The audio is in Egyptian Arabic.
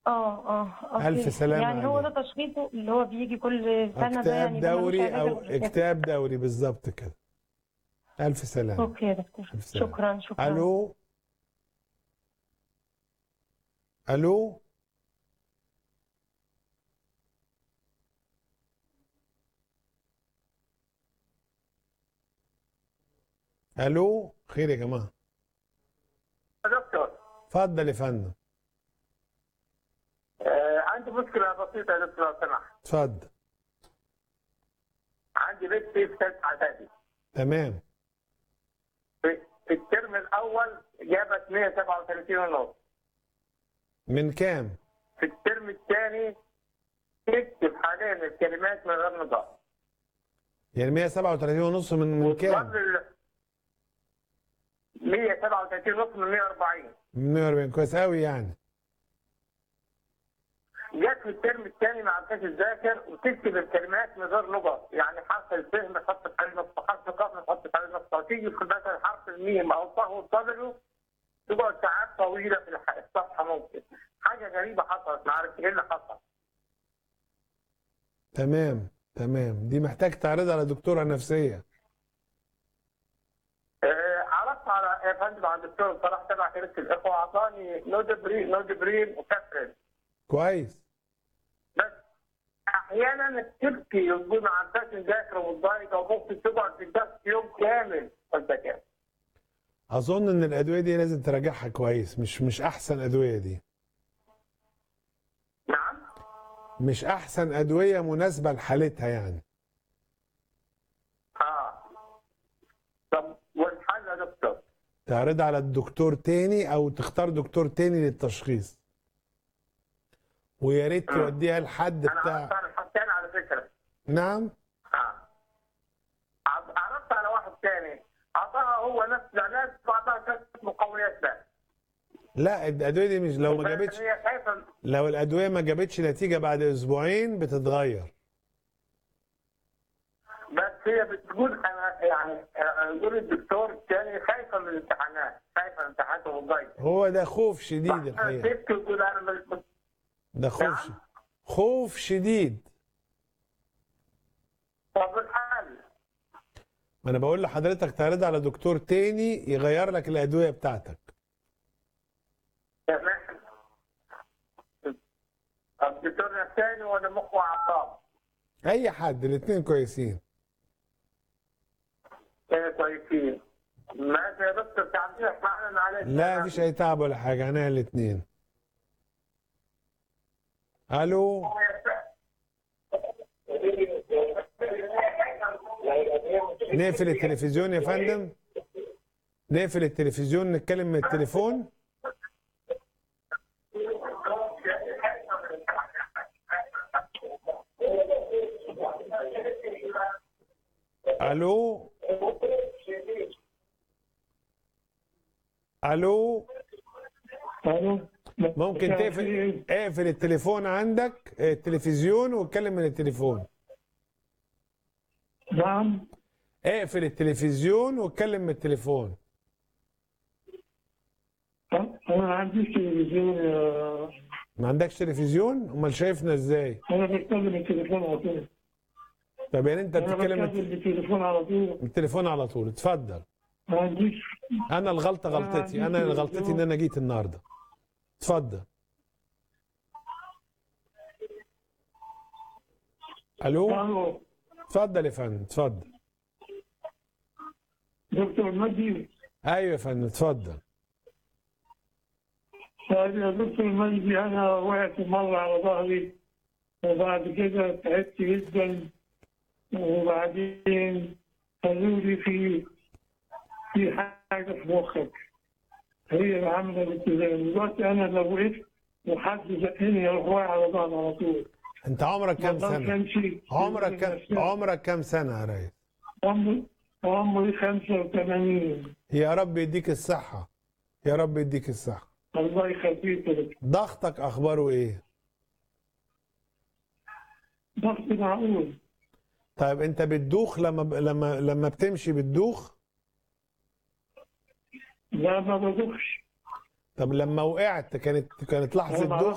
اه اه أوكي. ألف سلامة يعني هو عليه. ده تشخيصه اللي هو بيجي كل سنة ده يعني اكتئاب ده ملوش دوري علاج او غير كده. اكتئاب دوري بالظبط كده الف سلامه اوكي يا دكتور ألف سلامة. شكرا شكرا الو الو الو خير يا جماعه يا دكتور اتفضل يا فندم آه عندي مشكلة بسيطة يا دكتور لو سمحت اتفضل عندي بنتي في ثالثة إعدادي تمام في في الترم الأول جابت 137 ونص من كام في الترم الثاني تكتب حاليا الكلمات من غير نظام يعني 137 ونص من من كام وصل ال 137 ونص من 140 من 140 كويس قوي يعني جت في الترم الثاني ما عرفتش تذاكر وتكتب الكلمات من غير نقط يعني حرف الفهم نحط عليه نقطة حرف القاف نحط عليه نقطة وتيجي في مثلا حرف الميم أو الطه والصدر تقعد ساعات طويلة في الح- الصفحة ممكن حاجة غريبة حصلت ما عرفتش إيه اللي حصل تمام تمام دي محتاج تعرضها على دكتوره نفسيه آه، عرضت على يا فندم على الدكتور صلاح تبع كنيسة الإخوة أعطاني نودبرين نودبرين وكفرين كويس بس احيانا تبكي يقول ما عرفتش تذاكر ومتضايقه وممكن تقعد في الدرس يوم كامل فالذاكره اظن ان الادويه دي لازم تراجعها كويس مش مش احسن ادويه دي نعم مش احسن ادويه مناسبه لحالتها يعني اه طب والحل يا دكتور تعرضها على الدكتور تاني او تختار دكتور تاني للتشخيص ويا ريت توديها لحد انا عرضت بتاع على حسين على فكره نعم اه عرض- عرضت على واحد ثاني اعطاها هو نفس العلاج واعطاها ثلاث مقويات بس لا الادويه دي مش لو ما جابتش هي خايفه لو الادويه ما جابتش نتيجه بعد اسبوعين بتتغير بس هي بتقول انا يعني آه، يقول الدكتور الثاني خايفه من الامتحانات خايفه من الامتحانات ومتضايقه هو ده خوف شديد الحقيقه تبكي وتقول انا مش ده خوف نعم. ش- خوف شديد طب الحل ما انا بقول لحضرتك تعرضها على دكتور تاني يغير لك الادويه بتاعتك تمام الدكتور نفساني ولا مخ واعصاب؟ اي حد الاثنين كويسين كانوا كويسين ماشي يا دكتور تعبير معنا معلش لا مفيش اي تعب ولا حاجه عناية الاثنين الو نقفل التلفزيون يا فندم نقفل التلفزيون نتكلم من التليفون الو الو الو ممكن تقفل اقفل التليفون عندك التلفزيون واتكلم من التليفون نعم اقفل التلفزيون واتكلم من التليفون انا ما عنديش تلفزيون آه، ما عندكش تلفزيون امال شايفنا ازاي انا بتكلم التليفون على طول طب يعني انت انا بتتكلم بتكلم الت- بالتليفون على طول التليفون على طول اتفضل ما عنديش انا الغلطه أنا غلطتي عندي انا اللي غلطتي ان تلفزيون. انا جيت النهارده اتفضل الو الو اتفضل يا فندم اتفضل دكتور مجدي ايوه يا فندم اتفضل طيب يا دكتور مجدي انا وقعت مره على ظهري وبعد كده تعبت جدا وبعدين قالوا لي في في حاجه في مخك هي اللي عامله الاتزان دلوقتي انا لو وقفت وحد زقني اروح واقع على ظهري على طول انت عمرك كام ما سنه كانش عمرك كام عمرك كام سنه يا ريس عمري عمري 85 يا رب يديك الصحه يا رب يديك الصحه الله يخليك يا دكتور. ضغطك اخباره ايه ضغط معقول طيب انت بتدوخ لما ب... لما لما بتمشي بتدوخ لا ما بدوخش طب لما وقعت كانت كانت لحظه أنا دوخ